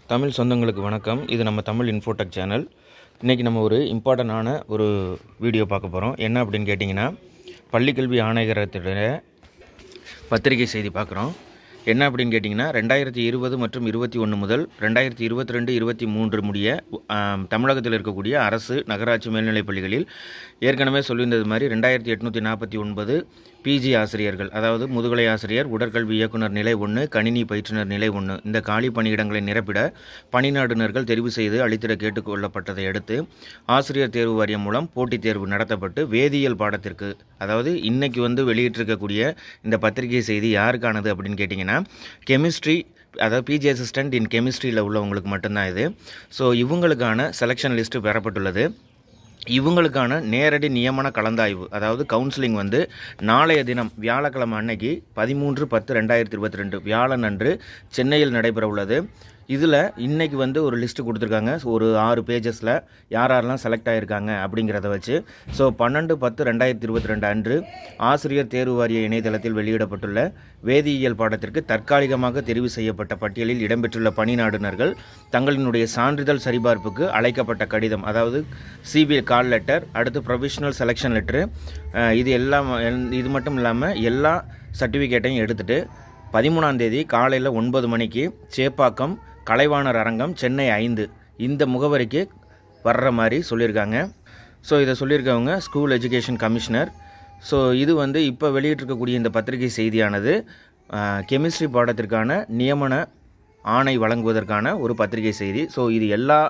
தமிழ் சொந்தங்களுக்கு வணக்கம் இது நம்ம தமிழ் இன்ஃபோடெக் சேனல் இன்றைக்கி நம்ம ஒரு இம்பார்ட்டண்டான ஒரு வீடியோ பார்க்க போகிறோம் என்ன அப்படின்னு கேட்டிங்கன்னா பள்ளிக்கல்வி ஆணையரத்துடைய பத்திரிகை செய்தி பார்க்குறோம் என்ன அப்படின்னு கேட்டிங்கன்னா ரெண்டாயிரத்தி இருபது மற்றும் இருபத்தி ஒன்று முதல் ரெண்டாயிரத்தி இருபத்தி ரெண்டு இருபத்தி மூன்று முடிய ஆம், தமிழகத்தில் இருக்கக்கூடிய அரசு நகராட்சி மேல்நிலைப் பள்ளிகளில் ஏற்கனவே சொல்லியிருந்தது மாதிரி ரெண்டாயிரத்தி எட்நூற்றி நாற்பத்தி ஒன்பது பிஜி ஆசிரியர்கள் அதாவது முதுகலை ஆசிரியர் உடற்கல்வி இயக்குனர் நிலை ஒன்று கணினி பயிற்றுனர் நிலை ஒன்று இந்த காலி பணியிடங்களை நிரப்பிட பணிநாடுனர்கள் தெரிவு செய்து அளித்திட கேட்டுக்கொள்ளப்பட்டதை அடுத்து ஆசிரியர் தேர்வு வாரியம் மூலம் போட்டித் தேர்வு நடத்தப்பட்டு வேதியியல் பாடத்திற்கு அதாவது இன்னைக்கு வந்து வெளியிட்டிருக்கக்கூடிய இந்த பத்திரிகை செய்தி யாருக்கானது அப்படின்னு கேட்டிங்கன்னா கெமிஸ்ட்ரி அதாவது பிஜி அசிஸ்டன்ட் இன் கெமிஸ்ட்ரியில் உள்ளவங்களுக்கு மட்டும்தான் இது ஸோ இவங்களுக்கான செலெக்ஷன் லிஸ்ட்டு பெறப்பட்டுள்ளது இவங்களுக்கான நேரடி நியமன கலந்தாய்வு அதாவது கவுன்சிலிங் வந்து நாளைய தினம் வியாழக்கிழமை அன்னைக்கு பதிமூன்று பத்து ரெண்டாயிரத்தி இருபத்தி ரெண்டு வியாழன் அன்று சென்னையில் நடைபெற உள்ளது இதில் இன்னைக்கு வந்து ஒரு லிஸ்ட்டு கொடுத்துருக்காங்க ஒரு ஆறு பேஜஸில் யார் யாரெல்லாம் செலக்ட் ஆகியிருக்காங்க அப்படிங்கிறத வச்சு ஸோ பன்னெண்டு பத்து ரெண்டாயிரத்தி இருபத்தி ரெண்டு அன்று ஆசிரியர் தேர்வு வாரிய இணையதளத்தில் வெளியிடப்பட்டுள்ள வேதியியல் பாடத்திற்கு தற்காலிகமாக தெரிவு செய்யப்பட்ட பட்டியலில் இடம்பெற்றுள்ள பணிநாடுனர்கள் தங்களினுடைய சான்றிதழ் சரிபார்ப்புக்கு அழைக்கப்பட்ட கடிதம் அதாவது சிபிஐ கால் லெட்டர் அடுத்து ப்ரொவிஷனல் செலெக்ஷன் லெட்டரு இது எல்லாம் இது மட்டும் இல்லாமல் எல்லா சர்டிஃபிகேட்டையும் எடுத்துகிட்டு பதிமூணாம் தேதி காலையில் ஒன்பது மணிக்கு சேப்பாக்கம் கலைவாணர் அரங்கம் சென்னை ஐந்து இந்த முகவரிக்கு வர்ற மாதிரி சொல்லியிருக்காங்க ஸோ இதை சொல்லியிருக்கவங்க ஸ்கூல் எஜுகேஷன் கமிஷனர் ஸோ இது வந்து இப்போ வெளியிட்டிருக்கக்கூடிய இந்த பத்திரிகை செய்தியானது கெமிஸ்ட்ரி பாடத்திற்கான நியமன ஆணை வழங்குவதற்கான ஒரு பத்திரிகை செய்தி ஸோ இது எல்லா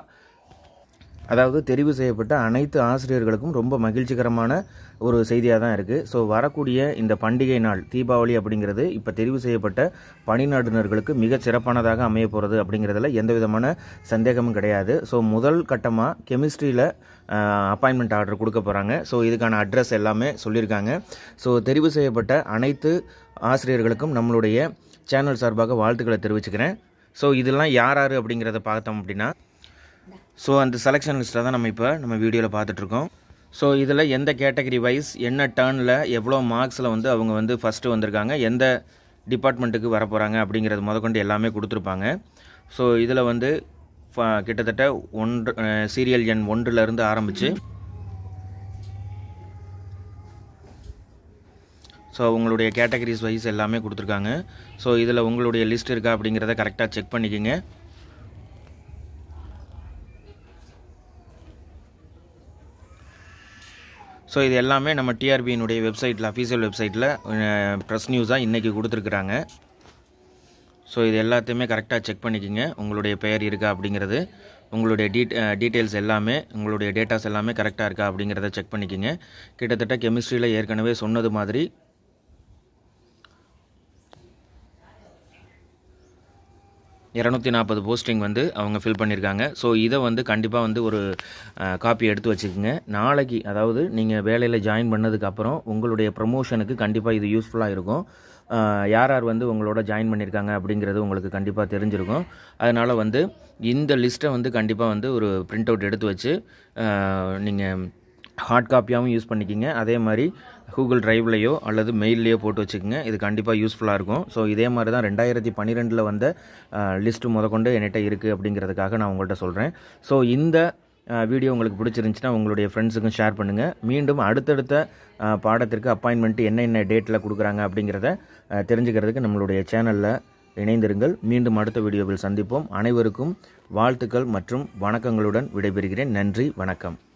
அதாவது தெரிவு செய்யப்பட்ட அனைத்து ஆசிரியர்களுக்கும் ரொம்ப மகிழ்ச்சிகரமான ஒரு செய்தியாக தான் இருக்குது ஸோ வரக்கூடிய இந்த பண்டிகை நாள் தீபாவளி அப்படிங்கிறது இப்போ தெரிவு செய்யப்பட்ட பணிநாடுனர்களுக்கு மிக சிறப்பானதாக அமைய போகிறது அப்படிங்கிறதுல எந்த விதமான சந்தேகமும் கிடையாது ஸோ முதல் கட்டமாக கெமிஸ்ட்ரியில் அப்பாயின்மெண்ட் ஆர்டர் கொடுக்க போகிறாங்க ஸோ இதுக்கான அட்ரஸ் எல்லாமே சொல்லியிருக்காங்க ஸோ தெரிவு செய்யப்பட்ட அனைத்து ஆசிரியர்களுக்கும் நம்மளுடைய சேனல் சார்பாக வாழ்த்துக்களை தெரிவிச்சுக்கிறேன் ஸோ இதெல்லாம் யார் யார் அப்படிங்கிறத பார்த்தோம் அப்படின்னா ஸோ அந்த செலெக்ஷன் லிஸ்ட்டை தான் நம்ம இப்போ நம்ம வீடியோவில் பார்த்துட்ருக்கோம் ஸோ இதில் எந்த கேட்டகரி வைஸ் என்ன டேர்னில் எவ்வளோ மார்க்ஸில் வந்து அவங்க வந்து ஃபஸ்ட்டு வந்திருக்காங்க எந்த டிபார்ட்மெண்ட்டுக்கு வர போகிறாங்க அப்படிங்கிறது முதற்கொண்டு எல்லாமே கொடுத்துருப்பாங்க ஸோ இதில் வந்து ஃப- கிட்டத்தட்ட ஒன்று சீரியல் எண் ஒன்றுலேருந்து ஆரம்பித்து ஸோ உங்களுடைய கேட்டகரிஸ் வைஸ் எல்லாமே கொடுத்துருக்காங்க ஸோ இதில் உங்களுடைய லிஸ்ட் இருக்கா அப்படிங்கிறத கரெக்டாக செக் பண்ணிக்கோங்க ஸோ இது எல்லாமே நம்ம டிஆர்பியினுடைய வெப்சைட்டில் அஃபீஷியல் வெப்சைட்டில் ப்ரெஸ் நியூஸாக இன்றைக்கி கொடுத்துருக்குறாங்க ஸோ இது எல்லாத்தையுமே கரெக்டாக செக் பண்ணிக்கோங்க உங்களுடைய பெயர் இருக்கா அப்படிங்கிறது உங்களுடைய டீட் டீட்டெயில்ஸ் எல்லாமே உங்களுடைய டேட்டாஸ் எல்லாமே கரெக்டாக இருக்கா அப்படிங்கிறத செக் பண்ணிக்கோங்க கிட்டத்தட்ட கெமிஸ்ட்ரியில் ஏற்கனவே சொன்னது மாதிரி இரநூத்தி நாற்பது போஸ்டிங் வந்து அவங்க ஃபில் பண்ணியிருக்காங்க ஸோ இதை வந்து கண்டிப்பாக வந்து ஒரு காப்பி எடுத்து வச்சுக்கோங்க நாளைக்கு அதாவது நீங்கள் வேலையில் ஜாயின் பண்ணதுக்கப்புறம் உங்களுடைய ப்ரமோஷனுக்கு கண்டிப்பாக இது யூஸ்ஃபுல்லாக இருக்கும் அஹ், யார் யார் வந்து உங்களோட ஜாயின் பண்ணியிருக்காங்க அப்படிங்கிறது உங்களுக்கு கண்டிப்பாக தெரிஞ்சிருக்கும் அதனால் வந்து இந்த லிஸ்ட்டை வந்து கண்டிப்பாக வந்து ஒரு பிரிண்ட் அவுட் எடுத்து வச்சு நீங்கள் ஹார்ட் காப்பியாகவும் யூஸ் பண்ணிக்கிங்க அதே மாதிரி கூகுள் டிரைவ்லையோ அல்லது மெயில்லையோ போட்டு வச்சுக்கோங்க இது கண்டிப்பாக யூஸ்ஃபுல்லாக இருக்கும் ஸோ இதே மாதிரி தான் ரெண்டாயிரத்தி பன்னிரெண்டில் வந்த லிஸ்ட்டு முதற்கொண்டு என்கிட்ட இருக்குது அப்படிங்கிறதுக்காக நான் உங்கள்கிட்ட சொல்கிறேன் ஸோ இந்த வீடியோ உங்களுக்கு பிடிச்சிருந்துச்சுன்னா உங்களுடைய ஃப்ரெண்ட்ஸுக்கும் ஷேர் பண்ணுங்கள் மீண்டும் அடுத்தடுத்த அஹ், பாடத்திற்கு அப்பாயின்மெண்ட் என்னென்ன டேட்டில் கொடுக்குறாங்க அப்படிங்கிறத அஹ், தெரிஞ்சுக்கிறதுக்கு நம்மளுடைய சேனலில் இணைந்திருங்கள் மீண்டும் அடுத்த வீடியோவில் சந்திப்போம் அனைவருக்கும் வாழ்த்துக்கள் மற்றும் வணக்கங்களுடன் விடைபெறுகிறேன் நன்றி வணக்கம்